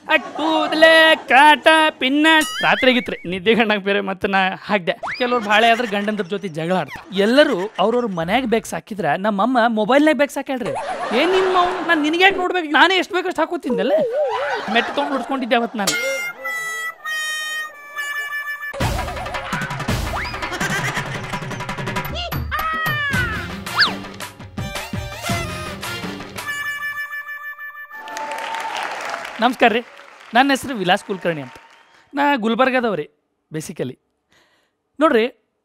ಕೂದಲೇ ಕಾಟ ಪಿನ್ನ ರಾತ್ರಿ ಆಗಿತ್ರಿ ನಿದ್ದೆ ಗಂಡಾಗ ಬೇರೆ ಮತ್ತೆ ನಾ ಹಾಕ್ದೆ ಕೆಲವ್ರು ಭಾಳ ಆದ್ರೆ ಗಂಡಂದ್ರ ಜೊತೆ ಜಗಳ ಆಡ್ತಾರೆ ಎಲ್ಲರೂ ಅವ್ರವ್ರ ಮನ್ಯಾಗ ಬೇಕು ಸಾಕಿದ್ರ ನಮ್ಮಮ್ಮ ಮೊಬೈಲ್ನಾಗ ಬೇಕು ಸಾಕ್ಯಾಳ್ರಿ ಏನ್ ನಿಮ್ಮ ನಾನು ನಿನಗೆ ಯಾಕೆ ನೋಡ್ಬೇಕು ನಾನೇ ಎಷ್ಟು ಬೇಕಷ್ಟು ಹಾಕೋತಿದ್ದಲ್ಲ ಮೆಟ್ಟು ತೊಗೊಂಡು ಹುಡ್ಕೊಂಡಿದ್ದೆ ಅವತ್ತು ನಾನು ನಮಸ್ಕಾರ ರೀ ನನ್ನ ಹೆಸರು ವಿಲಾಸ್ ಕುಲಕರ್ಣಿ ಅಂತ ನಾ ಗುಲ್ಬರ್ಗದವ್ರಿ ಬೇಸಿಕಲಿ ನೋಡ್ರಿ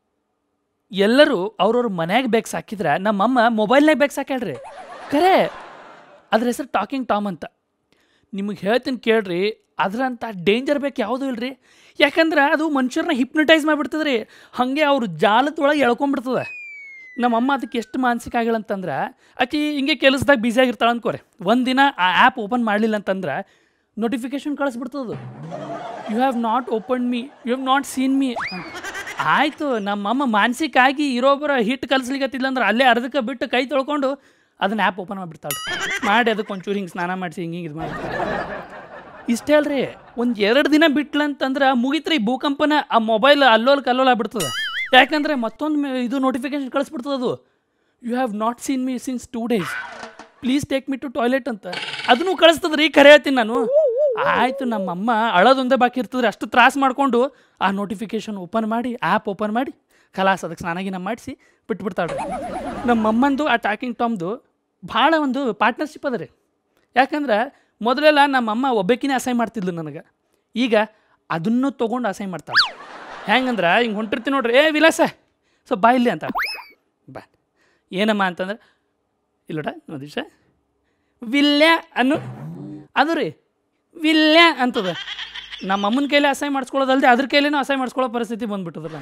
ಎಲ್ಲರೂ ಅವ್ರವ್ರ ಮನ್ಯಾಗ ಬೇಕು ಸಾಕಿದ್ರೆ ನಮ್ಮಮ್ಮ ಮೊಬೈಲ್ನಾಗ ಬೇಕು ಸಾಕ್ಯಾಳ್ರಿ ಖರೆ ಅದ್ರ ಹೆಸರು ಟಾಕಿಂಗ್ ಟಾಮ್ ಅಂತ ನಿಮಗೆ ಹೇಳ್ತೀನಿ ಕೇಳ್ರಿ ಅದ್ರಂಥ ಡೇಂಜರ್ ಬೇಕು ಯಾವುದೂ ಇಲ್ರಿ ಯಾಕಂದ್ರೆ ಅದು ಮನುಷ್ಯರನ್ನ ಹಿಪ್ನಟೈಸ್ ಮಾಡಿಬಿಡ್ತದೆ ರೀ ಹಾಗೆ ಅವ್ರ ಜಾಲದೊಳಗೆ ಎಳ್ಕೊಂಬಿಡ್ತದೆ ನಮ್ಮಮ್ಮ ಅದಕ್ಕೆ ಎಷ್ಟು ಮಾನಸಿಕ ಆಗಿಲ್ಲ ಅಂತಂದ್ರೆ ಆಕಿ ಹಿಂಗೆ ಕೆಲಸದಾಗ ಬ್ಯುಸಿ ಆಗಿರ್ತಾಳೆ ಅನ್ಕೋರಿ ಒಂದಿನ ಆ ಆ್ಯಪ್ ಓಪನ್ ಮಾಡಲಿಲ್ಲ ಅಂತಂದ್ರೆ ನೋಟಿಫಿಕೇಶನ್ ಕಳಿಸ್ಬಿಡ್ತದು you have not open me you have not seen me ಆಯಿತು ನಮ್ಮಮ್ಮ ಮಾನಸಿಕ ಆಗಿ ಇರೋಬ್ಬರ ಹಿಟ್ಟು ಕಲಿಸ್ಲಿಕ್ಕತ್ತಿಲ್ಲ ಅಂದ್ರೆ ಅಲ್ಲೇ ಅರ್ಧಕ್ಕೆ ಬಿಟ್ಟು ಕೈ ತೊಳ್ಕೊಂಡು ಅದನ್ನ ಆ್ಯಪ್ ಓಪನ್ ಮಾಡಿಬಿಡ್ತಾಳೆ ಮಾಡಿ ಅದಕ್ಕೆ ಒಂಚೂರು ಹಿಂಗೆ ಸ್ನಾನ ಮಾಡಿಸಿ ಹಿಂಗೆ ಹಿಂಗೆ ಇದು ಮಾಡ್ತಾರೆ ಇಷ್ಟೇ ಅಲ್ರಿ ಒಂದು ಎರಡು ದಿನ ಬಿಟ್ಲಂತಂದ್ರೆ ಮುಗಿತ್ರಿ ಭೂಕಂಪನ ಆ ಮೊಬೈಲ್ ಅಲ್ಲೋಲ್ ಕಲ್ಲೋಲ್ ಆಗ್ಬಿಡ್ತದೆ ಯಾಕಂದ್ರೆ ಮತ್ತೊಂದು ಇದು ನೋಟಿಫಿಕೇಶನ್ ಕಳಿಸ್ಬಿಡ್ತದೆ ಅದು you have not seen me since two days please take me to toilet ಅಂತ ಅದನ್ನು ಕಳಿಸ್ತದೆ ರೀ ಕರೆ ಹೇಳ್ತೀನಿ ನಾನು ಆಯಿತು ನಮ್ಮಮ್ಮ ಅಳದೊಂದೇ ಬಾಕಿ ಇರ್ತದ್ರಿ ಅಷ್ಟು ತ್ರಾಸ ಮಾಡಿಕೊಂಡು ಆ ನೋಟಿಫಿಕೇಶನ್ ಓಪನ್ ಮಾಡಿ ಆ್ಯಪ್ ಓಪನ್ ಮಾಡಿ ಕಲಾಸ್ ಅದಕ್ಕೆ ಸ್ನಾನಾಗಿನ ಮಾಡಿಸಿ ಬಿಟ್ಬಿಡ್ತಾಳ್ರಿ ನಮ್ಮಮ್ಮಂದು ಆ ಟಾಕಿಂಗ್ ಟಾಮ್ದು ಭಾಳ ಒಂದು ಪಾರ್ಟ್ನರ್ಶಿಪ್ ಅದ ರೀ ಯಾಕಂದ್ರೆ ಮೊದಲೆಲ್ಲ ನಮ್ಮಮ್ಮ ಒಬ್ಬಾಕಿನೇ ಅಸಹ್ಯ ಮಾಡ್ತಿದ್ಲು ನನಗೆ ಈಗ ಅದನ್ನು ತೊಗೊಂಡು ಅಸಹ್ಯ ಮಾಡ್ತಾಳೆ ಹೆಂಗಂದ್ರೆ ಹಿಂಗೆ ಹೊಂಟಿರ್ತೀನಿ ನೋಡ್ರಿ ಏ ವಿಲಾಸ ಸೊ ಬಾ ಇಲ್ಲಿ ಅಂತ ಬಾ ಏನಮ್ಮ ಅಂತಂದ್ರೆ ಇಲ್ಲೋಡ ನೋದಿಶ ವಿಲ್ಯ ಅನ್ನು ಅದು ರೀ ವಿಲ್ಯ ಅಂತದ ನಮ್ಮ ಅಮ್ಮನ ಕೈಲಿ ಅಸಹ್ಯ ಮಾಡಿಸ್ಕೊಳ್ಳೋದಲ್ದೆ ಅದ್ರ ಕೈಲೇನೂ ಅಸಹ್ಯ ಮಾಡಿಸ್ಕೊಳ್ಳೋ ಪರಿಸ್ಥಿತಿ ಬಂದ್ಬಿಟ್ಟದ್ರಿ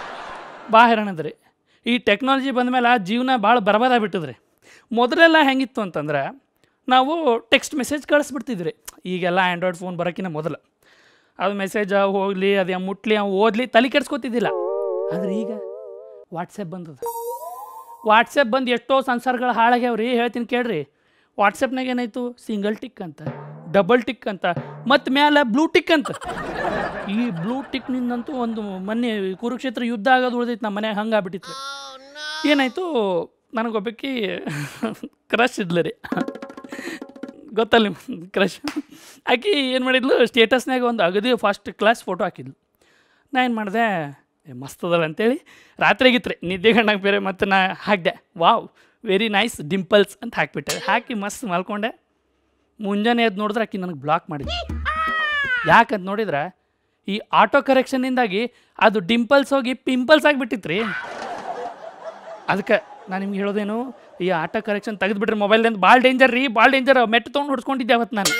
ಬಾ ಹೈರಾಣದ್ರಿ ಈ ಟೆಕ್ನಾಲಜಿ ಬಂದಮೇಲೆ ಜೀವನ ಭಾಳ ಬರ್ಬಾದಾಗ್ಬಿಟ್ಟದ್ರಿ ಮೊದಲೆಲ್ಲ ಹೆಂಗಿತ್ತು ಅಂತಂದ್ರೆ ನಾವು ಟೆಕ್ಸ್ಟ್ ಮೆಸೇಜ್ ಕಳಿಸ್ಬಿಡ್ತಿದ್ರಿ ಈಗೆಲ್ಲ ಆ್ಯಂಡ್ರಾಯ್ಡ್ ಫೋನ್ ಬರೋಕ್ಕಿಂತ ಮೊದಲು ಅದು ಮೆಸೇಜ್ ಹೋಗಲಿ ಅದು ಮುಟ್ಲಿ ಅವು ಓದಲಿ ತಲೆ ಕೆಡ್ಸ್ಕೊತಿದ್ದಿಲ್ಲ ಆದ್ರೆ ಈಗ ವಾಟ್ಸಪ್ ಬಂದದ ವಾಟ್ಸಪ್ ಬಂದು ಎಷ್ಟೋ ಸಂಸಾರಗಳು ಹಾಳಾಗ್ಯಾವ್ರಿ ಹೇಳ್ತೀನಿ ಕೇಳ್ರಿ ವಾಟ್ಸಪ್ನಾಗ ಏನಾಯ್ತು ಸಿಂಗಲ್ ಟಿಕ್ ಅಂತ ಡಬಲ್ ಟಿಕ್ ಅಂತ ಮತ್ತು ಮ್ಯಾಲೆ ಬ್ಲೂ ಟಿಕ್ ಅಂತ ಈ ಬ್ಲೂ ಟಿಕ್ನಿಂದಂತೂ ಒಂದು ಮೊನ್ನೆ ಕುರುಕ್ಷೇತ್ರ ಯುದ್ಧ ಆಗೋದು ಉಳಿದೈತೆ ನಮ್ಮ ಮನ್ಯಾಗ ಹಂಗೆ ಆಗ್ಬಿಟ್ಟಿತ್ತು ಏನಾಯಿತು ನನಗೊಬ್ಬಕ್ಕೆ ಕ್ರಶ್ ಇದ್ಲು ರೀ ಗೊತ್ತಲ್ಲ ನಿಮ್ಗೆ ಕ್ರಶ್ ಆಕಿ ಏನು ಮಾಡಿದ್ಲು ಸ್ಟೇಟಸ್ನಾಗ ಒಂದು ಅಗದಿ ಫಸ್ಟ್ ಕ್ಲಾಸ್ ಫೋಟೋ ಹಾಕಿದ್ಲು ನಾ ಏನು ಮಾಡಿದೆ ಏ ಮಸ್ತ್ ಅದಲ್ಲ ಅಂತೇಳಿ ರಾತ್ರಿ ಆಗಿತ್ತು ರೀ ನಿದ್ದೆ ಗಂಡಾಗ ಬೇರೆ ಮತ್ತೆ ನಾ ಹಾಕಿದೆ ವಾವ್ ವೆರಿ ನೈಸ್ ಡಿಂಪಲ್ಸ್ ಅಂತ ಹಾಕಿಬಿಟ್ಟೆ ಹಾಕಿ ಮಸ್ತ್ ಮಲ್ಕೊಂಡೆ ಮುಂಜಾನೆ ಎದ್ದು ನೋಡಿದ್ರೆ ಆಕಿ ನನಗೆ ಬ್ಲಾಕ್ ಮಾಡಿದ್ಲು ಯಾಕಂತ ನೋಡಿದ್ರೆ ಈ ಆಟೋ ಕರೆಕ್ಷನ್ನಿಂದಾಗಿ ಅದು ಡಿಂಪಲ್ಸ್ ಹೋಗಿ ಪಿಂಪಲ್ಸ್ ಆಗಿಬಿಟ್ಟಿತ್ತು ರೀ ಅದಕ್ಕೆ ನಾನು ನಿಮ್ಗೆ ಹೇಳೋದೇನು ಈ ಆಟೋ ಕರೆಕ್ಷನ್ ತೆಗೆದುಬಿಟ್ರೆ ಮೊಬೈಲ್ದಿಂದ ಭಾಳ ಡೇಂಜರ್ ರೀ ಭಾಳ ಡೇಂಜರ್ ಮೆಟ್ಟು ತೊಗೊಂಡು ಹೊಡ್ಸ್ಕೊಂಡಿದ್ದೆ ಅವತ್ತು ನಾನು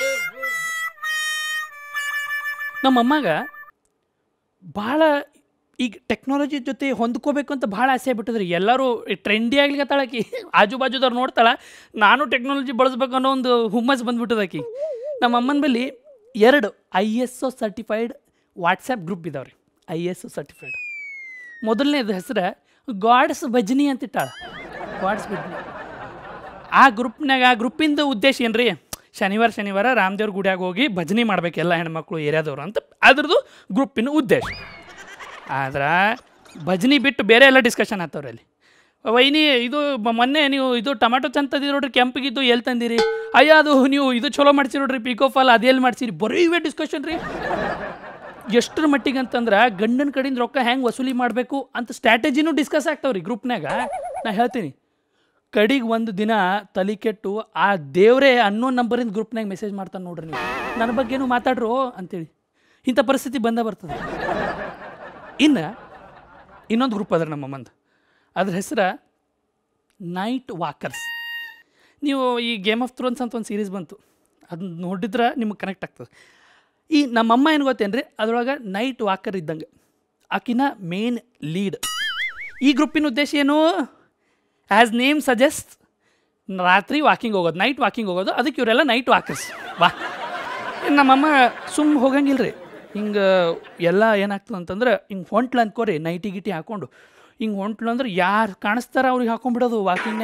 ನಮ್ಮ ಅಮ್ಮಗೆ ಭಾಳ ಈಗ ಟೆಕ್ನಾಲಜಿ ಜೊತೆ ಹೊಂದ್ಕೋಬೇಕು ಅಂತ ಭಾಳ ಆಸೆ ಬಿಟ್ಟಿದ್ರಿ ಎಲ್ಲರೂ ಟ್ರೆಂಡಿ ಆಗ್ಲಿಕತ್ತಾಳಕಿ ಆಜು ಬಾಜುದವ್ರು ನೋಡ್ತಾಳ ನಾನು ಟೆಕ್ನಾಲಜಿ ಬಳಸ್ಬೇಕು ಅನ್ನೋ ಒಂದು ಹುಮ್ಮಸ್ ಬಂದ್ಬಿಟ್ಟದ ಆಕಿ ನಮ್ಮ ಅಮ್ಮನ ಬಳಿ ಎರಡು I S O certified WhatsApp group ಇದಾವೆ ರೀ ಐ ಎಸ್ ಒ ಸರ್ಟಿಫೈಡ್ ಮೊದಲನೇದು ಹೆಸರು ಗಾಡ್ಸ್ ಭಜನಿ ಅಂತಿಟ್ಟಾಳ ಗಾಡ್ಸ್ ಭಜನಿ ಆ ಗ್ರೂಪ್ನಾಗ ಆ ಗ್ರೂಪಿಂದ ಉದ್ದೇಶ ಏನು ರೀ ಶನಿವಾರ ಶನಿವಾರ ರಾಮದೇವ್ರ ಗುಡಿಯಾಗ ಹೋಗಿ ಭಜನೆ ಮಾಡ್ಬೇಕು ಎಲ್ಲ ಹೆಣ್ಮಕ್ಳು ಏರಿಯಾದವ್ರು ಅಂತ ಅದ್ರದ್ದು ಗ್ರೂಪಿನ ಉದ್ದೇಶ ಆದ್ರೆ ಭಜನೆ ಬಿಟ್ಟು ಬೇರೆ ಎಲ್ಲ ಡಿಸ್ಕಷನ್ ಆಗ್ತಾವ್ರಿ ಅಲ್ಲಿ ವೈನಿ ಇದು ಮ- ಮೊನ್ನೆ ನೀವು ಇದು ಟೊಮ್ಯಾಟೊ ಚಂದ ತಂದಿರಿ ನೋಡ್ರಿ ಕೆಂಪಿಗಿದ್ದು ಎಲ್ಲಿ ತಂದಿರಿ ಅಯ್ಯ ಅದು ನೀವು ಇದು ಚಲೋ ಮಾಡ್ಸಿರಿ ನೋಡ್ರಿ ಪಿಕೋ ಫಾಲ್ ಅದೆಲ್ಲಿ ಮಾಡ್ಸಿರಿ ಬರೀ ಇವೇ ಡಿಸ್ಕಷನ್ ರೀ ಎಷ್ಟರ ಮಟ್ಟಿಗೆ ಅಂತಂದ್ರೆ ಗಂಡನ ಕಡೆಯಿಂದ ರೊಕ್ಕ ಹೆಂಗೆ ವಸೂಲಿ ಮಾಡಬೇಕು ಅಂತ ಸ್ಟ್ರಾಟಜಿನೂ ಡಿಸ್ಕಸ್ ಆಗ್ತಾವ್ರಿ ಗ್ರೂಪ್ನಾಗ ನಾ ಹೇಳ್ತೀನಿ ಕಡಿಗೆ ಒಂದು ದಿನ ತಲೆ ಕೆಟ್ಟು ಆ ದೇವರೇ ಅನ್ನೋ ನಂಬರಿಂದ ಗ್ರೂಪ್ನಾಗ ಮೆಸೇಜ್ ಮಾಡ್ತಾನೆ ನೋಡ್ರಿ ನೀವು ನನ್ನ ಬಗ್ಗೆನೂ ಮಾತಾಡ್ರು ಅಂತೇಳಿ ಇಂಥ ಪರಿಸ್ಥಿತಿ ಬಂದ ಬರ್ತದೆ ಇನ್ನು ಇನ್ನೊಂದು ಗ್ರೂಪ್ ಅದ್ರ ನಮ್ಮ ಅಮ್ಮಂದು ಅದ್ರ ಹೆಸರು ನೈಟ್ ವಾಕರ್ಸ್ ನೀವು ಈ ಗೇಮ್ ಆಫ್ ಥ್ರೋನ್ಸ್ ಅಂತ ಒಂದು ಸೀರೀಸ್ ಬಂತು ಅದನ್ನ ನೋಡಿದ್ರೆ ನಿಮಗೆ ಕನೆಕ್ಟ್ ಆಗ್ತದೆ ಈ ನಮ್ಮಮ್ಮ ಏನು ಗೊತ್ತೇನ್ರಿ ಅದ್ರೊಳಗೆ ನೈಟ್ ವಾಕರ್ ಇದ್ದಂಗೆ ಆಕಿನ ಮೇನ್ ಲೀಡ್ ಈ ಗ್ರೂಪಿನ ಉದ್ದೇಶ ಏನು ಆ್ಯಸ್ ನೇಮ್ ಸಜೆಸ್ಟ್ ರಾತ್ರಿ ವಾಕಿಂಗ್ ಹೋಗೋದು ನೈಟ್ ವಾಕಿಂಗ್ ಹೋಗೋದು ಅದಕ್ಕೆ ಇವರೆಲ್ಲ ನೈಟ್ ವಾಕರ್ಸ್ ವಾ ಇನ್ನು ನಮ್ಮಮ್ಮ ಸುಮ್ಮ ಹೋಗಂಗಿಲ್ಲ ರೀ ಹಿಂಗೆ ಎಲ್ಲ ಏನಾಗ್ತದೆ ಅಂತಂದ್ರೆ ಹಿಂಗೆ ಹೊಂಟ್ಲು ಅಂದ್ಕೋರಿ ನೈಟಿ ಗಿಟಿ ಹಾಕ್ಕೊಂಡು ಹಿಂಗೆ ಹೊಂಟ್ಲು ಅಂದ್ರೆ ಯಾರು ಕಾಣಿಸ್ತಾರ ಅವ್ರಿಗೆ ಹಾಕೊಂಡ್ಬಿಡೋದು ವಾಕಿಂಗ್ನಾಗ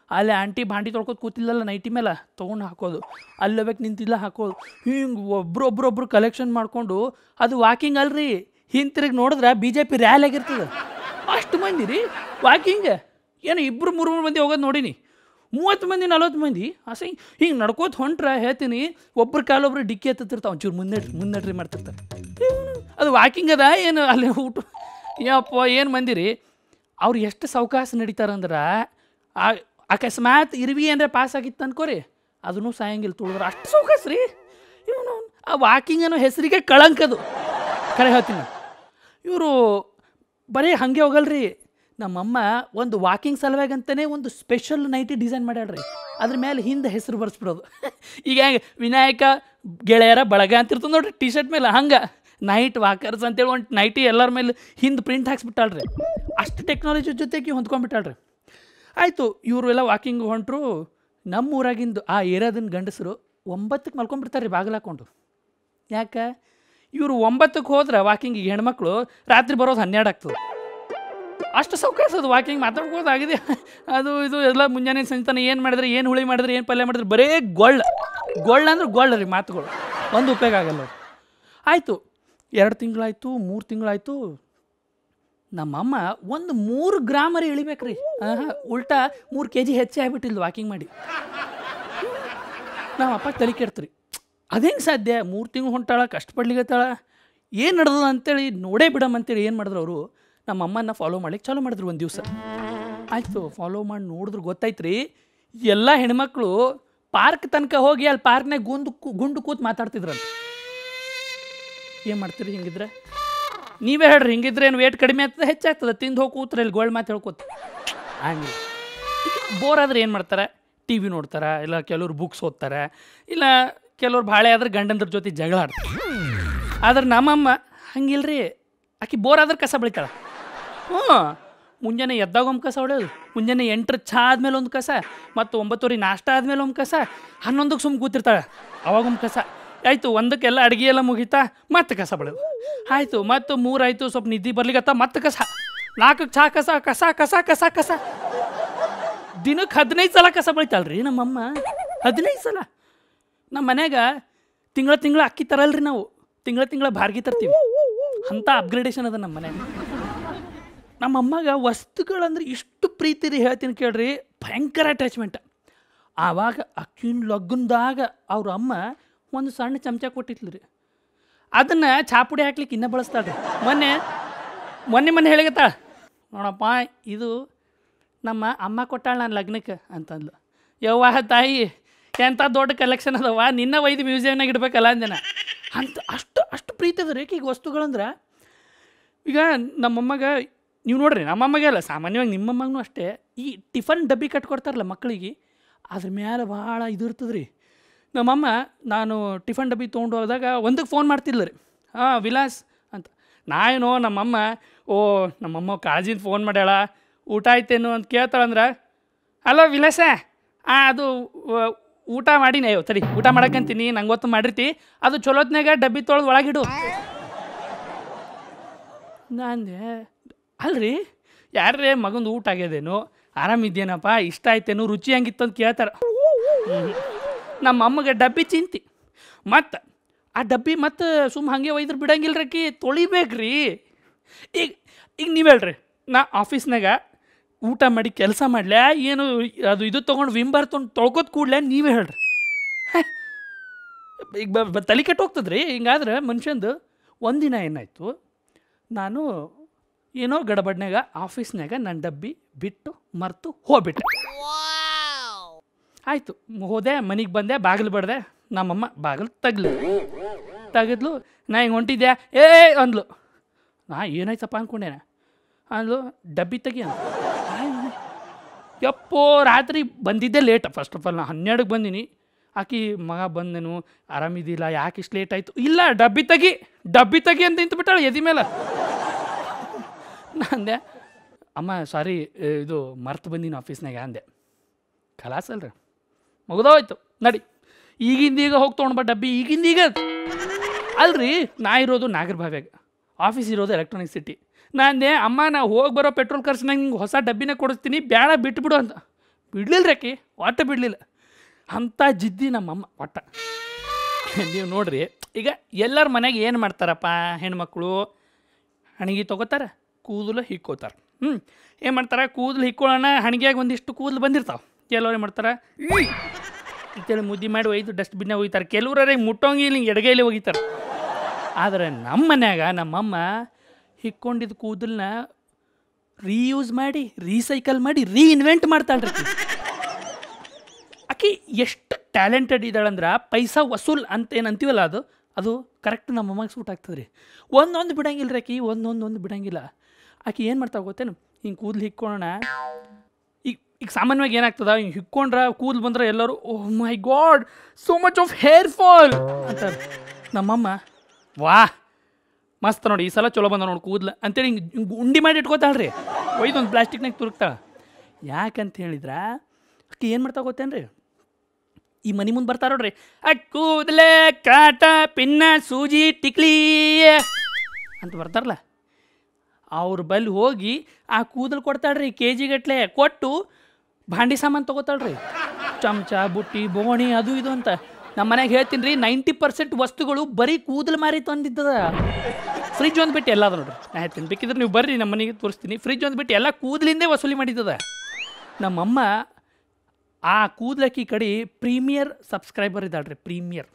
ಅಲ್ಲಿ ಆಂಟಿ ಭಾಂಡಿ ತೊಳ್ಕೊತ ಕೂತಿಲ್ಲಲ್ಲ ನೈಟಿ ಮೇಲೆ ತೊಗೊಂಡು ಹಾಕೋದು ಅಲ್ಲಿ ಹೋಗ್ಬೇಕು ನಿಂತಿಲ್ಲ ಹಾಕೋದು ಹಿಂಗೆ ಒಬ್ರೊಬ್ರೊಬ್ರು ಕಲೆಕ್ಷನ್ ಮಾಡಿಕೊಂಡು ಅದು ವಾಕಿಂಗ್ ಅಲ್ರಿ ಹಿಂತಿರುಗಿ ನೋಡಿದ್ರೆ ಬಿ ಜೆ ಪಿ ರ್ಯಾಲಿ ಆಗಿರ್ತದೆ ಅಷ್ಟು ಮಂದಿ ರೀ ವಾಕಿಂಗ್ ಏನು ಇಬ್ಬರು ಮೂರು ಮೂರು ಮಂದಿ ಹೋಗೋದು ನೋಡೀನಿ ಮೂವತ್ತು ಮಂದಿ ನಲ್ವತ್ತು ಮಂದಿ ಅಸೈ ಹಿಂಗೆ ನಡ್ಕೋತ ಹೊಂಟ್ರೆ ಹೇಳ್ತೀನಿ ಒಬ್ರ ಕಾಲೊಬ್ರು ಡಿಕ್ಕಿ ಹತ್ತಿರ್ತಾವೆ ಒಂಚೂರು ಮುನ್ನಡ್ರಿ ಮುನ್ನಡ್ರಿ ಮಾಡ್ತಿರ್ತಾರೆ ಇವ್ನು, ಅದು ವಾಕಿಂಗ್ ಅದ ಏನು ಅಲ್ಲಿ ಊಟ ಯಪ್ಪ ಏನು ಮಂದಿ ರೀ ಅವ್ರು ಎಷ್ಟು ಸಾವಕಾಶ ನಡೀತಾರಂದ್ರೆ ಆ ಅಕಸ್ಮಾತ್ ಇರ್ವಿ ಅಂದರೆ ಪಾಸ್ ಆಗಿತ್ತು ಅನ್ಕೋರಿ ಅದನ್ನು ಸಾಯಂಗಿಲ್ಲ ತುಳಿದ್ರೆ ಅಷ್ಟು ಸಾವಕಾಶ ರೀ ಇವನು ಆ ವಾಕಿಂಗ್ ಅನ್ನೋ ಹೆಸರಿಗೆ ಕಳಂಕದು ಕರೆ ಹೇಳ್ತೀನಿ ಇವರು ಬರೀ ಹಾಗೆ ಹೋಗಲ್ರಿ ನಮ್ಮಮ್ಮ ಒಂದು ವಾಕಿಂಗ್ ಸಲುವಾಗಿ ಅಂತಲೇ ಒಂದು ಸ್ಪೆಷಲ್ ನೈಟಿ ಡಿಸೈನ್ ಮಾಡ್ಯಾಳ್ರಿ ಅದ್ರ ಮೇಲೆ ಹಿಂದೆ ಹೆಸರು ಬರ್ಸ್ಬಿಡೋದು ಈಗ ಹೆಂಗೆ ವಿನಾಯಕ ಗೆಳೆಯರ ಬಳಗ ಅಂತಿರ್ತದೆ ನೋಡ್ರಿ ಟಿ ಶರ್ಟ್ ಮೇಲೆ ಹಂಗೆ ನೈಟ್ ವಾಕರ್ಸ್ ಅಂತೇಳಿ ಒಂದು ನೈಟಿ ಎಲ್ಲರ ಮೇಲೆ ಹಿಂದೆ ಪ್ರಿಂಟ್ ಹಾಕ್ಸ್ಬಿಟ್ಟಾಳ್ರಿ ಅಷ್ಟು ಟೆಕ್ನಾಲಜಿ ಜೊತೆಗೆ ಹೊಂದ್ಕೊಂಡ್ಬಿಟ್ಟಾಳ್ರಿ ಆಯಿತು ಇವರು ಎಲ್ಲ ವಾಕಿಂಗ್ ಹೊಂಟ್ರು ನಮ್ಮ ಊರಾಗಿಂದು ಆ ಏರಿಯಾದಿನ ಗಂಡಸರು ಒಂಬತ್ತಕ್ಕೆ ಮಲ್ಕೊಂಡ್ಬಿಡ್ತಾರೆ ರೀ ಬಾಗಿಲು ಹಾಕ್ಕೊಂಡು ಯಾಕೆ ಇವರು ಒಂಬತ್ತಕ್ಕೆ ಹೋದ್ರೆ ವಾಕಿಂಗಿಗೆ ಹೆಣ್ಮಕ್ಳು ರಾತ್ರಿ ಬರೋದು ಹನ್ನೆರಡು ಆಗ್ತದೆ ಅಷ್ಟು ಸೌಕಾಸ ಅದು ವಾಕಿಂಗ್ ಮಾತಾಡ್ಬೋದು ಆಗಿದೆ ಅದು ಇದು ಎಲ್ಲ ಮುಂಜಾನೆ ಸಂತಾನ ಏನು ಮಾಡಿದ್ರೆ ಏನು ಹುಳಿ ಮಾಡಿದ್ರೆ ಏನು ಪಲ್ಯ ಮಾಡಿದ್ರೆ ಬರೇ ಗೊಳ್ಳ ಗೊಳ್ಳ ಅಂದ್ರೆ ಗೊಳ್ಳ ರೀ ಮಾತುಗಳು ಒಂದು ಉಪಯೋಗ ಆಗಲ್ಲ ಅದು ಆಯಿತು ಎರಡು ತಿಂಗಳಾಯ್ತು ಮೂರು ತಿಂಗಳಾಯ್ತು ನಮ್ಮಮ್ಮ ಒಂದು ಮೂರು ಗ್ರಾಮರಿ ಇಳಿಬೇಕ್ರಿ ಆಹಾ ಉಲ್ಟಾ ಮೂರು ಕೆ ಜಿ ಹೆಚ್ಚೆ ಆಗ್ಬಿಟ್ಟಿಲ್ಲ ವಾಕಿಂಗ್ ಮಾಡಿ ನಮ್ಮ ಅಪ್ಪ ತಲೆ ಕೆಡ್ತ್ರಿ ಅದೇಂಗೆ ಸಾಧ್ಯ ಮೂರು ತಿಂಗಳು ಹೊಂಟಾಳ ಕಷ್ಟಪಡ್ಲಿಗತ್ತಾಳ ಏನು ನಡೆದ ಅಂತೇಳಿ ನೋಡೇ ಬಿಡಮ್ ಅಂತೇಳಿ ಏನು ಮಾಡಿದ್ರು ಅವರು ನಮ್ಮ ಅಮ್ಮನ ಫಾಲೋ ಮಾಡ್ಲಿಕ್ಕೆ ಚಾಲೂ ಮಾಡಿದ್ರು ಒಂದು ದಿವಸ ಆಯಿತು ಫಾಲೋ ಮಾಡಿ ನೋಡಿದ್ರು ಗೊತ್ತಾಯ್ತು ರೀ ಎಲ್ಲ ಹೆಣ್ಮಕ್ಳು ಪಾರ್ಕ್ ತನಕ ಹೋಗಿ ಅಲ್ಲಿ ಪಾರ್ಕ್ನಾಗ ಗುಂಡು ಕೂ- ಗುಂಡು ಕೂತ್ ಮಾತಾಡ್ತಿದ್ರಂತ ಏನು ಮಾಡ್ತೀರಿ ಹಿಂಗಿದ್ರೆ ನೀವೇ ಹೇಳ್ರಿ ಹಿಂಗಿದ್ರೆ ಏನು ವೇಟ್ ಕಡಿಮೆ ಆಗ್ತದೆ ಹೆಚ್ಚಾಗ್ತದೆ ತಿಂದು ಹೋಗಿ ಕೂತ್ರೆ ಇಲ್ಲಿ ಗೋಳ್ ಮಾತು ಹೇಳ್ಕೊತ ಹಂಗೆ ಬೋರ್ ಆದ್ರೆ ಏನು ಮಾಡ್ತಾರೆ ಟಿ ವಿ ನೋಡ್ತಾರೆ ಇಲ್ಲ ಕೆಲವ್ರು ಬುಕ್ಸ್ ಓದ್ತಾರೆ ಇಲ್ಲ ಕೆಲವ್ರು ಭಾಳೆ ಆದ್ರೆ ಗಂಡಂದ್ರ ಜೊತೆ ಜಗಳ ಆಡ್ತಾರೆ ಆದ್ರೆ ನಮ್ಮಮ್ಮ ಹಂಗಿಲ್ರಿ ಆಕಿ ಬೋರ್ ಆದ್ರೆ ಕಸ ಬೆಳಿತಾಳೆ ಹ್ಞೂ ಮುಂಜಾನೆ ಎದ್ದಾಗ ಒಂದು ಕಸ ಹೊಡೆಯೋದು ಮುಂಜಾನೆ ಎಂಟರ ಚಹಾ ಆದ್ಮೇಲೆ ಒಂದು ಕಸ ಮತ್ತು ಒಂಬತ್ತುವರೆ ನಾಷ್ಟ ಆದ್ಮೇಲೆ ಒಂದು ಕಸ ಹನ್ನೊಂದಕ್ಕೆ ಸುಮ್ಮ ಕೂತಿರ್ತಾಳೆ ಅವಾಗ ಒಂದು ಕಸ ಆಯಿತು ಒಂದಕ್ಕೆಲ್ಲ ಅಡುಗೆ ಎಲ್ಲ ಮುಗೀತಾ ಮತ್ತೆ ಕಸ ಬೆಳೆದು ಆಯಿತು ಮತ್ತು ಮೂರಾಯಿತು ಸ್ವಲ್ಪ ನಿದ್ದೆ ಬರ್ಲಿಕ್ಕತ್ತ ಮತ್ತೆ ಕಸ ನಾಲ್ಕಕ್ಕೆ ಚಹಾ ಕಸ ಕಸ ಕಸ ಕಸ ಕಸ ದಿನಕ್ಕೆ ಹದಿನೈದು ಸಲ ಕಸ ಬೆಳಿತಾಳ್ರಿ ನಮ್ಮಮ್ಮ ಹದಿನೈದು ಸಲ ನಮ್ಮ ಮನ್ಯಾಗ ತಿಂಗಳ ತಿಂಗಳ ಅಕ್ಕಿ ತರಲ್ರಿ ನಾವು ತಿಂಗಳ ತಿಂಗಳ ಬಾರ್ಗಿ ತರ್ತೀವಿ ಅಂಥ ಅಪ್ಗ್ರೇಡೇಷನ್ ಅದ ನಮ್ಮ ಮನ್ಯಾಗ ನಮ್ಮ ಅಮ್ಮಗ ವಸ್ತುಗಳಂದ್ರೆ ಇಷ್ಟು ಪ್ರೀತಿ ರೀ ಹೇಳ್ತೀನಿ ಕೇಳ್ರಿ ಭಯಂಕರ ಅಟ್ಯಾಚ್ಮೆಂಟ್ ಆವಾಗ ಅಕ್ಕಿನ ಲಗ್ನದಾಗ ಅವ್ರ ಅಮ್ಮ ಒಂದು ಸಣ್ಣ ಚಮಚ ಕೊಟ್ಟಿತ್ಲು ರೀ ಅದನ್ನು ಚಾಪುಡಿ ಹಾಕ್ಲಿಕ್ಕೆ ಇನ್ನೂ ಬಳಸ್ತಾಳ್ರಿ ಮೊನ್ನೆ ಮೊನ್ನೆ ಮೊನ್ನೆ ಹೇಳಿಗತ್ತಾಳ ನೋಡಪ್ಪ ಇದು ನಮ್ಮ ಅಮ್ಮ ಕೊಟ್ಟಾಳ ನಾನು ಲಗ್ನಕ್ಕೆ ಅಂತಂದ್ಲು ಯವ್ವ ತಾಯಿ ಎಂಥ ದೊಡ್ಡ ಕಲೆಕ್ಷನ್ ಅದಾವ ನಿನ್ನ ಒಯ್ದು ಮ್ಯೂಸಿಯಮ್ನಾಗ ಇಡ್ಬೇಕಲ್ಲ ಅಂದೆನ ಅಂತ ಅಷ್ಟು ಅಷ್ಟು ಪ್ರೀತಿ ಅದ ರೀ ಈಗ ವಸ್ತುಗಳಂದ್ರೆ ಈಗ ನಮ್ಮಮ್ಮಗ ನೀವು ನೋಡ್ರಿ ನಮ್ಮಮ್ಮಗೆ ಅಲ್ಲ ಸಾಮಾನ್ಯವಾಗಿ ನಿಮ್ಮಮ್ಮಗೂ ಅಷ್ಟೇ ಈ ಟಿಫನ್ ಡಬ್ಬಿ ಕಟ್ಕೊಡ್ತಾರಲ್ಲ ಮಕ್ಕಳಿಗೆ ಅದ್ರ ಮೇಲೆ ಭಾಳ ಇದು ಇರ್ತದೆ ರೀ ನಮ್ಮಮ್ಮ ನಾನು ಟಿಫನ್ ಡಬ್ಬಿ ತೊಗೊಂಡು ಹೋದಾಗ ಒಂದಕ್ಕೆ ಫೋನ್ ಮಾಡ್ತಿಲ್ಲ ರೀ ಹಾಂ ವಿಲಾಸ್ ಅಂತ ನಾಯೇನೋ ನಮ್ಮಮ್ಮ ಓ ನಮ್ಮಮ್ಮ ಕಾಳಜಿನ ಫೋನ್ ಮಾಡ್ಯಾಳ ಊಟ ಆಯ್ತೇನು ಅಂತ ಕೇಳ್ತಾಳಂದ್ರೆ ಹಲೋ ವಿಲಾಸ ಆ ಅದು ವ- ಊಟ ಮಾಡೀನಿ ಅಯ್ಯೋ ಸರಿ ಊಟ ಮಾಡಕ್ಕಂತೀನಿ ನಂಗೆ ಗೊತ್ತು ಮಾಡಿರ್ತಿ ಅದು ಚಲೋತ್ನಾಗ ಡಬ್ಬಿ ತೊಳೆದು ಒಳಗಿಡು ನಂದೆ ಅಲ್ರಿ ಯಾರೇ ಮಗಂದು ಊಟ ಆಗ್ಯದೇನು ಆರಾಮಿದ್ದೇನಪ್ಪ ಇಷ್ಟ ಆಯ್ತೇನು ರುಚಿ ಹಂಗಿತ್ತು ಅಂತ ಕೇಳ್ತಾರೆ ಹ್ಮ್. ನಮ್ಮ ಅಮ್ಮಗೆ ಡಬ್ಬಿ ಚಿಂತಿ ಮತ್ತು ಆ ಡಬ್ಬಿ ಮತ್ತು ಸುಮ್ಮ ಹಾಗೆ ಒಯ್ದ್ರೆ ಬಿಡಂಗಿಲ್ರಕ್ಕಿ ತೊಳಿಬೇಕ್ರಿ ಈಗ ಈಗ ನೀವು ಹೇಳ್ರಿ ನಾ ಆಫೀಸ್ನಾಗ ಊಟ ಮಾಡಿ ಕೆಲಸ ಮಾಡ್ಲ್ಯಾ ಏನು ಅದು ಇದು ತೊಗೊಂಡು ವಿಂಬರ್ ತೊಗೊಂಡು ತೊಳ್ಕೊತ್ ಕೂಡ್ಲೆ ನೀವೇ ಹೇಳ್ರಿ ಹೇ, ಈಗ ಬ ಬ- ತಲೆ ಕೆಟ್ಟು ಹೋಗ್ತದ್ರಿ ಹಿಂಗಾದ್ರೆ ಮನುಷ್ಯಂದು ಒಂದಿನ ಏನಾಯಿತು ನಾನು ಏನೋ ಗಡಬಡ್ನಾಗ ಆಫೀಸ್ನಾಗ ನನ್ನ ಡಬ್ಬಿ ಬಿಟ್ಟು ಮರ್ತು ಹೋಗ್ಬಿಟ್ಟೆ ಆಯಿತು ಹೋದೆ ಮನೆಗೆ ಬಂದೆ ಬಾಗಿಲು ಬಡ್ದೆ ನಮ್ಮಮ್ಮ ಬಾಗಿಲು ತಗ್ಲು ತೆಗೆದ್ಲು ನಾ ಹಿಂಗೆ ಹೊಂಟಿದ್ದೆ ಏ ಅಂದ್ಲು ನಾ ಏನಾಯ್ತಪ್ಪ ಅಂದ್ಕೊಂಡೇನೆ ಅಂದ್ಲು ಡಬ್ಬಿ ತೆಗಿ ಅಂದ ಯಪ್ಪೋ ರಾತ್ರಿ ಬಂದಿದ್ದೆ ಲೇಟ್ ಫಸ್ಟ್ ಆಫ್ ಆಲ್ ನಾ ಹನ್ನೆರಡಕ್ಕೆ ಬಂದೀನಿ ಆಕಿ ಮಗ ಬಂದೆನು ಆರಾಮಿದ್ದಿಲ್ಲ ಯಾಕೆ ಇಷ್ಟು ಲೇಟ್ ಆಯಿತು ಇಲ್ಲ ಡಬ್ಬಿ ತೆಗಿ ಡಬ್ಬಿ ತೆಗಿ ಅಂತ ನಿಂತು ಎದಿ ಮೇಲೆ ನಾ ಅಂದೆ ಅಮ್ಮ ಸಾರಿ ಇದು ಮರ್ತು ಬಂದೀನಿ ಆಫೀಸ್ನಾಗ ಅಂದೆ ಖಲಾಸ್ ಅಲ್ರಿ ಮುಗ್ದೋಯ್ತು ನಡಿ ಈಗಿಂದ ಈಗ ಹೋಗಿ ತೊಗೊಂಡ್ಬ ಡಬ್ಬಿ ಈಗಿಂದ ಈಗ ಅಲ್ರಿ ನಾ ಇರೋದು ನಾಗರ ಭಾವ್ಯಾಗ ಆಫೀಸ್ ಇರೋದು ಎಲೆಕ್ಟ್ರಾನಿಕ್ ಸಿಟಿ ನಾ ಅಂದೆ ಅಮ್ಮ ನಾ ಹೋಗಿ ಬರೋ ಪೆಟ್ರೋಲ್ ಖರ್ಚಿನಾಗ ನಿಂಗೆ ಹೊಸ ಡಬ್ಬಿನ ಕೊಡಿಸ್ತೀನಿ ಬೇಡ ಬಿಟ್ಬಿಡು ಅಂತ ಬಿಡ್ಲಿಲ್ಲ ರೀ ಆಕಿ ಒಟ್ಟ ಬಿಡಲಿಲ್ಲ ಅಂಥ ಜಿದ್ದಿ ನಮ್ಮಮ್ಮ ಒಟ್ಟ ನೀವು ನೋಡ್ರಿ ಈಗ ಎಲ್ಲರ ಮನೆಗೆ ಏನು ಮಾಡ್ತಾರಪ್ಪ ಹೆಣ್ಮಕ್ಳು ಹಣಿಗೆ ತೊಗೋತಾರೆ ಕೂದಲು ಹಿಕ್ಕೋತಾರೆ ಹ್ಞೂ ಏನು ಮಾಡ್ತಾರೆ ಕೂದಲು ಹಿಕ್ಕೊಳ್ಳೋಣ ಹಣಿಗೆಯಾಗ ಒಂದಿಷ್ಟು ಕೂದಲು ಬಂದಿರ್ತಾವೆ ಕೆಲವ್ರು ಏನು ಮಾಡ್ತಾರೆ "ಈ" ಅಂತೇಳಿ ಮುದ್ದಿ ಮಾಡಿ ಒಯ್ದು ಡಸ್ಟ್ಬಿನ್ನಾಗ ಒಯ್ತಾರೆ ಕೆಲವ್ರಿಗೆ ಮುಟ್ಟೋಂಗಿಲ್ಲ ಹಿಂಗೆ ಎಡಗೈಲಿ ಒಗಿತಾರೆ ಆದರೆ ನಮ್ಮ ಮನ್ಯಾಗ ನಮ್ಮಮ್ಮ ಹಿಕ್ಕೊಂಡಿದ್ದ ಕೂದಲನ್ನ ರೀಯೂಸ್ ಮಾಡಿ ರೀಸೈಕಲ್ ಮಾಡಿ ರೀಇನ್ವೆಂಟ್ ಮಾಡ್ತಾಳ್ರಿ ಆಕಿ. ಆಕಿ ಎಷ್ಟು ಟ್ಯಾಲೆಂಟೆಡ್ ಇದ್ದಾಳಂದ್ರೆ ಪೈಸಾ ವಸೂಲ್ ಅಂತ ಏನು ಅಂತೀವಲ್ಲ ಅದು ಅದು ಕರೆಕ್ಟ್ ನಮ್ಮ ಅಮ್ಮಗೆ ಸೂಟ್ ಆಗ್ತದೆ ರೀ ಒಂದೊಂದು ಬಿಡಂಗಿಲ್ಲ ರೀ ಆಕಿ ಒಂದೊಂದು ಒಂದು ಬಿಡಂಗಿಲ್ಲ ಆಕಿ ಏನು ಮಾಡ್ತಾವೆ ಗೊತ್ತೇನು ಹಿಂಗೆ ಕೂದಲು ಹಿಕ್ಕೊಳ್ಳೋಣ ಈಗ ಈಗ ಸಾಮಾನ್ಯವಾಗಿ ಏನಾಗ್ತದ ಹಿಂಗೆ ಹಿಕ್ಕೊಂಡ್ರೆ ಕೂದಲು ಬಂದ್ರೆ ಎಲ್ಲರೂ oh my god so much of hair fall ಅಂತಾರೆ ನಮ್ಮಮ್ಮ ವಾ ಮಸ್ತ್ ನೋಡಿ ಈ ಸಲ ಚಲೋ ಬಂದ ನೋಡಿ ಕೂದ್ಲು ಅಂತೇಳಿ ಹಿಂಗೆ ಹಿಂಗೆ ಉಂಡಿ ಮಾಡಿ ಇಟ್ಕೋತಾಳ್ರಿ ಒಯ್ದು ಒಂದು ಪ್ಲಾಸ್ಟಿಕ್ನಾಗ ತುರುಕ್ತಾಳೆ ಯಾಕಂತ ಹೇಳಿದ್ರೆ ಆಕಿ ಏನು ಮಾಡ್ತಾ ಗೊತ್ತೇನ್ರಿ ಈ ಮನೆ ಮುಂದೆ ಬರ್ತಾರ ನೋಡ್ರಿ ಆ ಕೂದಲೆ ಕಾಟ ಪಿನ್ನ ಸೂಜಿ ಟಿಕ್ಲಿ ಅಂತ ಬರ್ತಾರಲ್ಲ ಅವ್ರ ಬಲ್ಲಿ ಹೋಗಿ ಆ ಕೂದಲು ಕೊಡ್ತಾಳ್ರಿ ಕೆ ಜಿ ಗಟ್ಲೆ ಕೊಟ್ಟು ಭಾಂಡಿ ಸಾಮಾನು ತೊಗೋತಾಳ್ರಿ ಚಮಚ ಬುಟ್ಟಿ ಬೋಣಿ ಅದು ಇದು ಅಂತ ನಮ್ಮ ಮನೆಗೆ ಹೇಳ್ತೀನಿ ರೀ ನೈಂಟಿ ಪರ್ಸೆಂಟ್ ವಸ್ತುಗಳು ಬರೀ ಕೂದಲು ಮಾರಿ ತಂದಿದ್ದದ ಫ್ರಿಜ್ ಒಂದು ಬಿಟ್ಟು ಎಲ್ಲ ಅದ ನೋಡ್ರಿ ನಾ ಹೇಳ್ತೀನಿ ಬೇಕಿದ್ರೆ ನೀವು ಬರ್ರಿ ನಮ್ಮ ಮನೆಗೆ ತೋರಿಸ್ತೀನಿ ಫ್ರಿಜ್ ಒಂದು ಬಿಟ್ಟು ಎಲ್ಲ ಕೂದಲಿಂದೇ ವಸೂಲಿ ಮಾಡಿದ್ದದ ನಮ್ಮಮ್ಮ ಆ ಕೂದ್ಲಕ್ಕಿ ಕಡೆ ಪ್ರೀಮಿಯರ್ ಸಬ್ಸ್ಕ್ರೈಬರ್ ಇದ್ದಾಳ್ರಿ ಪ್ರೀಮಿಯರ್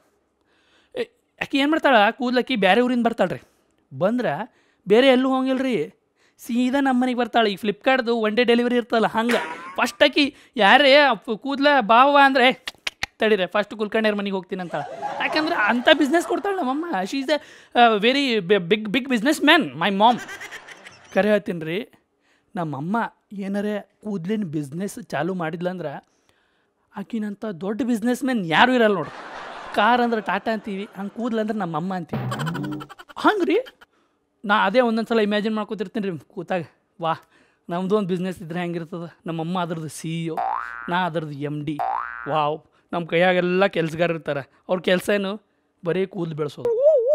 ಆಕಿ ಏನು ಮಾಡ್ತಾಳೆ ಕೂದ್ಲಕ್ಕಿ ಬೇರೆ ಊರಿಂದ ಬರ್ತಾಳ್ರಿ ಬಂದ್ರೆ ಬೇರೆ ಎಲ್ಲೂ ಹೋಗಿಲ್ಲ ರೀ ಸೀದಾ ನಮ್ಮ ಮನೆಗೆ ಬರ್ತಾಳೆ ಈಗ ಫ್ಲಿಪ್ಕಾರ್ಟ್ದು ಒನ್ ಡೇ ಡೆಲಿವರಿ ಇರ್ತಲ್ಲ ಹಂಗೆ ಫಸ್ಟ್ ಆಕಿ ಯಾರೇ ಕೂದಲ ಬಾವ ಅಂದರೆ ತಡೀರೆ ಫಸ್ಟ್ ಕುಲ್ಕರ್ಣಿಯವ್ರ ಮನೆಗೆ ಹೋಗ್ತೀನಿ ಅಂತಾಳೆ ಯಾಕಂದ್ರೆ ಅಂಥ ಬಿಸ್ನೆಸ್ ಕೊಡ್ತಾಳೆ ನಮ್ಮಮ್ಮ she is a very big big businessman my mom ಕರೆ ಹೇಳ್ತೀನಿ ರೀ ನಮ್ಮಮ್ಮ ಏನಾರೇ ಕೂದಲಿನ ಬಿಸ್ನೆಸ್ ಚಾಲೂ ಮಾಡಿದ್ಲಂದ್ರೆ ಆಕಿನಂಥ ದೊಡ್ಡ ಬಿಸ್ನೆಸ್ ಮ್ಯಾನ್ ಯಾರೂ ಇರಲ್ಲ ನೋಡ್ರಿ ಕಾರ್ ಅಂದ್ರೆ ಟಾಟಾ ಅಂತೀವಿ ಹಂಗೆ ಕೂದ್ಲಂದ್ರೆ ನಮ್ಮ ಅಮ್ಮ ಅಂತೀವಿ ಹಂಗೆ ರೀ ನಾ ಅದೇ ಒಂದೊಂದು ಸಲ ಇಮ್ಯಾಜಿನ್ ಮಾಡ್ಕೊತಿರ್ತೀನಿ ರೀ ಕೂತಾಗ ವಾ ನಮ್ಮದು ಒಂದು ಬಿಸ್ನೆಸ್ ಇದ್ರೆ ಹೆಂಗಿರ್ತದೆ ನಮ್ಮಮ್ಮ ಅದ್ರದ್ದು ಸಿ ಇ ನಾ ಅದ್ರದ್ದು ಎಮ್ ಡಿ ವಾವ್ ನಮ್ಮ ಕೈಯಾಗೆಲ್ಲ ಕೆಲ್ಸಗಾರ ಇರ್ತಾರೆ ಅವ್ರ ಕೆಲಸ ಏನು ಬರೀ ಕೂದಲು ಬೆಳೆಸೋದು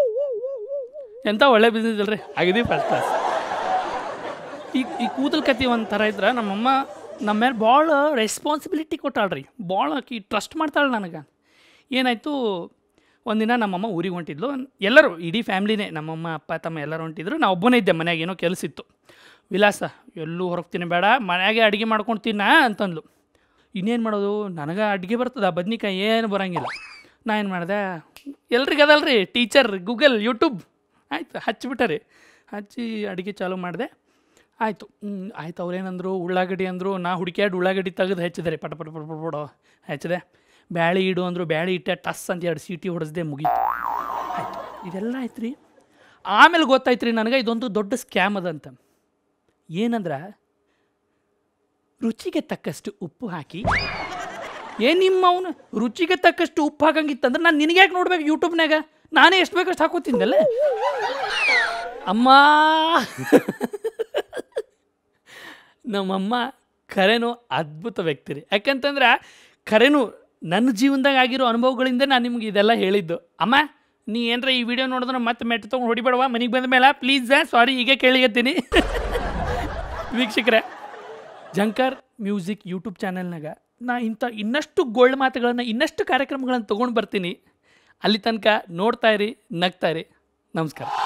ಎಂಥ ಒಳ್ಳೆ ಬಿಸ್ನೆಸ್ ಇಲ್ರಿ ಅಗದಿ ಫಸ್ಟ್ ಕ್ಲಾಸ್ ಈ ಈ ಕೂದಲು ಕತಿ ಒಂಥರ ಇದ್ರೆ ನಮ್ಮಮ್ಮ ನಮ್ಮ ಮೇಲೆ ಭಾಳ ರೆಸ್ಪಾನ್ಸಿಬಿಲಿಟಿ ಕೊಟ್ಟಾಳ್ರಿ ಭಾಳ ಆಕಿ ಟ್ರಸ್ಟ್ ಮಾಡ್ತಾಳೆ ನನಗೆ ಏನಾಯಿತು ಒಂದಿನ ನಮ್ಮಮ್ಮ ಊರಿಗೆ ಹೊಂಟಿದ್ಲು ಎಲ್ಲರೂ ಇಡೀ ಫ್ಯಾಮ್ಲಿನೇ ನಮ್ಮಮ್ಮ ಅಪ್ಪ ತಮ್ಮ ಎಲ್ಲರೂ ಹೊಂಟಿದ್ರು ನಾ ಒಬ್ಬನೇ ಇದ್ದೆ ಮನ್ಯಾಗ ಏನೋ ಕೆಲಸ ಇತ್ತು ವಿಲಾಸ ಎಲ್ಲೂ ಹೊರಗ್ತೀನಿ ಬೇಡ ಮನ್ಯಾಗೆ ಅಡುಗೆ ಮಾಡ್ಕೊಂಡು ತಿನ್ನ ಅಂತಂದ್ಲು ಇನ್ನೇನು ಮಾಡೋದು ನನಗೆ ಅಡುಗೆ ಬರ್ತದ ಬದ್ನಿಕಾಯಿ ಏನು ಬರೋಂಗಿಲ್ಲ ನಾ ಏನು ಮಾಡಿದೆ ಎಲ್ರಿಗೆ ಅದಲ್ರಿ ಟೀಚರ್ ಗೂಗಲ್ ಯೂಟ್ಯೂಬ್ ಆಯ್ತು ಹಚ್ಚಿಬಿಟ್ಟೆ ರೀ ಹಚ್ಚಿ ಅಡುಗೆ ಚಾಲೂ ಮಾಡಿದೆ ಆಯಿತು ಆಯ್ತು ಅವ್ರೇನಂದ್ರು ಉಳ್ಳಾಗಡ್ಡಿ ಅಂದರು ನಾ ಹುಡುಕ್ಯಾಡಿ ಉಳ್ಳಾಗಡ್ಡಿ ತೆಗೆದು ಹೆಚ್ಚಿದೆ ರೀ ಪಟ ಪಟ ಪಟ ಪಟ ಪಟ ಹೆಚ್ಚಿದೆ ಬ್ಯಾಳಿ ಇಡು ಅಂದರು ಬ್ಯಾಳಿ ಇಟ್ಟೆ ಟಸ್ ಅಂತ ಎರಡು ಸೀಟಿ ಹೊಡೆಸ್ದೆ ಮುಗೀತು ಆಯ್ತು ಇದೆಲ್ಲ ಆಯ್ತು ರೀ ಆಮೇಲೆ ಗೊತ್ತಾಯ್ತು ರೀ ನನಗೆ ಇದೊಂದು ದೊಡ್ಡ ಸ್ಕ್ಯಾಮ್ ಅದಂತ ಏನಂದ್ರೆ ರುಚಿಗೆ ತಕ್ಕಷ್ಟು ಉಪ್ಪು ಹಾಕಿ ಏನು ನಿಮ್ಮ ಅವನು ರುಚಿಗೆ ತಕ್ಕಷ್ಟು ಉಪ್ಪು ಹಾಕಂಗಿತ್ತಂದ್ರೆ ನಾನು ನಿನಗೆ ಯಾಕೆ ನೋಡ್ಬೇಕು ಯೂಟ್ಯೂಬ್ನಾಗ ನಾನೇ ಎಷ್ಟು ಬೇಕಷ್ಟು ಹಾಕೋತಿದ್ದಲ್ಲ ಅಮ್ಮ ನಮ್ಮಮ್ಮ ಖರೇನು ಅದ್ಭುತ ವ್ಯಕ್ತಿ ರೀ ಯಾಕಂತಂದ್ರೆ ಖರೇನು ನನ್ನ ಜೀವನದಾಗ ಆಗಿರೋ ಅನುಭವಗಳಿಂದ ನಾನು ನಿಮ್ಗೆ ಇದೆಲ್ಲ ಹೇಳಿದ್ದು ಅಮ್ಮ ನೀ ಏನರ ಈ ವಿಡಿಯೋ ನೋಡಿದ್ರೆ ಮತ್ತೆ ಮೆಟ್ಟು ತೊಗೊಂಡು ಹೊಡಿಬೇಡವಾ ಮನೆಗೆ ಬಂದ ಮೇಲೆ ಪ್ಲೀಸ್ ಸಾರಿ ಈಗ ಕೇಳಿಗತ್ತೀನಿ ವೀಕ್ಷಕರೇ ಜಂಕರ್ ಮ್ಯೂಸಿಕ್ ಯೂಟ್ಯೂಬ್ ಚಾನೆಲ್ನಾಗ ನಾ ಇಂಥ ಇನ್ನಷ್ಟು ಗೋಲ್ಡ್ ಮಾತುಗಳನ್ನು ಇನ್ನಷ್ಟು ಕಾರ್ಯಕ್ರಮಗಳನ್ನು ತೊಗೊಂಡು ಬರ್ತೀನಿ ಅಲ್ಲಿ ತನಕ ನೋಡ್ತಾ ಇರಿ ನಗ್ತಾ ಇರಿ ನಮಸ್ಕಾರ